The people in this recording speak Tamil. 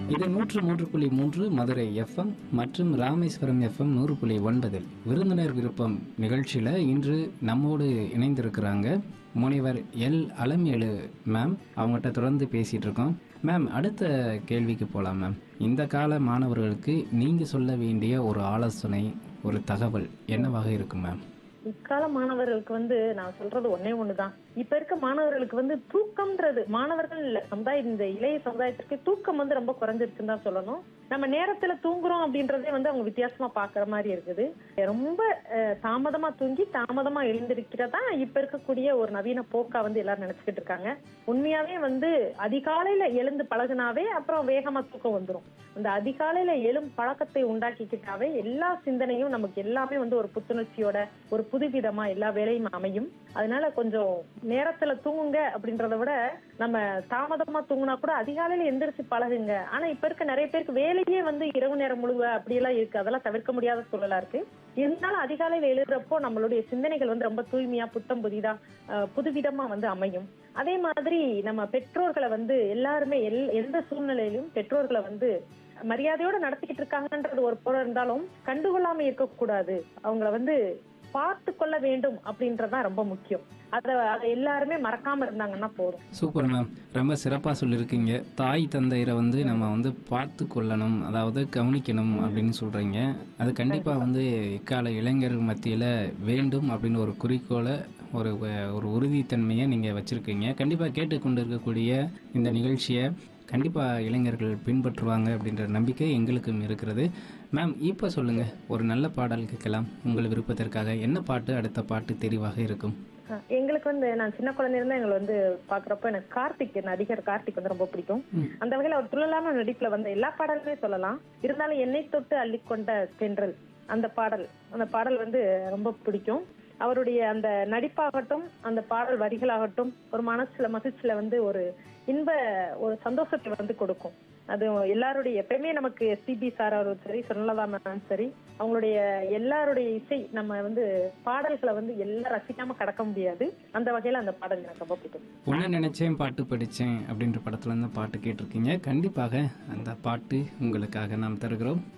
இது நூற்று மூன்று புள்ளி மூன்று மதுரை எஃப்எம் மற்றும் ராமேஸ்வரம் எஃப்எம் நூறு புள்ளி ஒன்பதில் விருந்தினர் விருப்பம் நிகழ்ச்சியில் இன்று நம்மோடு இணைந்திருக்கிறாங்க முனைவர் எல் அலமேலு மேம் அவங்ககிட்ட தொடர்ந்து பேசிகிட்டு இருக்கோம் மேம் அடுத்த கேள்விக்கு போகலாம் மேம் இந்த கால மாணவர்களுக்கு நீங்கள் சொல்ல வேண்டிய ஒரு ஆலோசனை ஒரு தகவல் என்னவாக இருக்கும் மேம் இக்கால மாணவர்களுக்கு வந்து நான் சொல்றது ஒன்னே ஒண்ணுதான் இப்ப இருக்க மாணவர்களுக்கு வந்து தூக்கம்ன்றது மாணவர்கள் இல்ல சமுதாயம் இந்த இளைய சமுதாயத்திற்கு தூக்கம் வந்து ரொம்ப குறைஞ்சிருச்சுன்னு தான் சொல்லணும் நம்ம நேரத்துல தூங்குறோம் அப்படின்றதே வந்து அவங்க வித்தியாசமா பாக்குற மாதிரி இருக்குது ரொம்ப அஹ், தாமதமா தூங்கி தாமதமா எழுந்திருக்கிறதா இப்ப இருக்கக்கூடிய ஒரு நவீன போக்கா வந்து எல்லாரும் நினைச்சுக்கிட்டு இருக்காங்க உண்மையாவே வந்து அதிகாலையில எழுந்து பழகுனாவே அப்புறம் வேகமா தூக்கம் வந்துரும் அந்த அதிகாலையில எழும் பழக்கத்தை உண்டாக்கிக்கிட்டாவே எல்லா சிந்தனையும் நமக்கு எல்லாமே வந்து ஒரு புத்துணர்ச்சியோட ஒரு புதுவிதமா எல்லா வேலையும் அமையும் அதனால கொஞ்சம் நேரத்துல தூங்குங்க அப்படின்றத விட நம்ம தாமதமா தூங்குனா கூட அதிகாலையில எந்திரிச்சு பழகுங்க ஆனா இப்ப இருக்க நிறைய பேருக்கு வேலையே வந்து இரவு நேரம் முழுவ அப்படியெல்லாம் இருக்கு அதெல்லாம் தவிர்க்க முடியாத சூழலா இருக்கு இருந்தாலும் அதிகாலையில எழுதுறப்போ நம்மளுடைய சிந்தனைகள் வந்து ரொம்ப தூய்மையா புத்தம் புதிதா அஹ், புதுவிதமா வந்து அமையும் அதே மாதிரி நம்ம பெற்றோர்களை வந்து எல்லாருமே எல் எந்த சூழ்நிலையிலும் பெற்றோர்களை வந்து மரியாதையோட நடத்திக்கிட்டு இருக்காங்கன்றது ஒரு பொருள் இருந்தாலும் கண்டுகொள்ளாம இருக்கக்கூடாது அவங்கள வந்து பார்த்து கொள்ள வேண்டும் அப்படின்றதுதான் ரொம்ப முக்கியம் அத அதை எல்லாருமே மறக்காம இருந்தாங்கன்னா போதும் சூப்பர் மேம் ரொம்ப சிறப்பாக சொல்லியிருக்கீங்க தாய் தந்தையரை வந்து நம்ம வந்து பார்த்து கொள்ளணும் அதாவது கவனிக்கணும் அப்படின்னு சொல்கிறீங்க அது கண்டிப்பாக வந்து இக்கால இளைஞர்கள் மத்தியில் வேண்டும் அப்படின்னு ஒரு குறிக்கோளை ஒரு ஒரு உறுதித்தன்மையை நீங்கள் வச்சுருக்கீங்க கண்டிப்பாக கேட்டுக்கொண்டு இருக்கக்கூடிய இந்த நிகழ்ச்சியை கண்டிப்பாக இளைஞர்கள் பின்பற்றுவாங்க அப்படின்ற நம்பிக்கை எங்களுக்கும் இருக்கிறது மேம் இப்போ சொல்லுங்கள் ஒரு நல்ல பாடல் கேட்கலாம் உங்கள் விருப்பத்திற்காக என்ன பாட்டு அடுத்த பாட்டு தெரிவாக இருக்கும் அஹ் எங்களுக்கு வந்து நான் சின்ன குழந்தையில இருந்து எங்களை வந்து பாக்குறப்ப எனக்கு கார்த்திக் நடிகர் கார்த்திக் வந்து ரொம்ப பிடிக்கும் அந்த வகையில அவர் துள்ளலான நடிப்புல வந்த எல்லா பாடலுமே சொல்லலாம் இருந்தாலும் என்னை தொட்டு அள்ளிக்கொண்ட தென்றல் அந்த பாடல் அந்த பாடல் வந்து ரொம்ப பிடிக்கும் அவருடைய அந்த நடிப்பாகட்டும் அந்த பாடல் வரிகளாகட்டும் ஒரு மனசுல மகிழ்ச்சியில வந்து ஒரு இன்ப ஒரு சந்தோஷத்தை வந்து கொடுக்கும் அது எல்லாருடைய எப்பயுமே நமக்கு எஸ்பிபி சார் அவரும் சரி சொன்னலதா மேம் சரி அவங்களுடைய எல்லாருடைய இசை நம்ம வந்து பாடல்களை வந்து எல்லாம் ரசிக்காம கடக்க முடியாது அந்த வகையில அந்த பாடல் எனக்கு ரொம்ப பிடிக்கும் ஒன்று நினைச்சேன் பாட்டு படித்தேன் அப்படின்ற படத்துல இருந்து பாட்டு கேட்டிருக்கீங்க கண்டிப்பாக அந்த பாட்டு உங்களுக்காக நாம் தருகிறோம்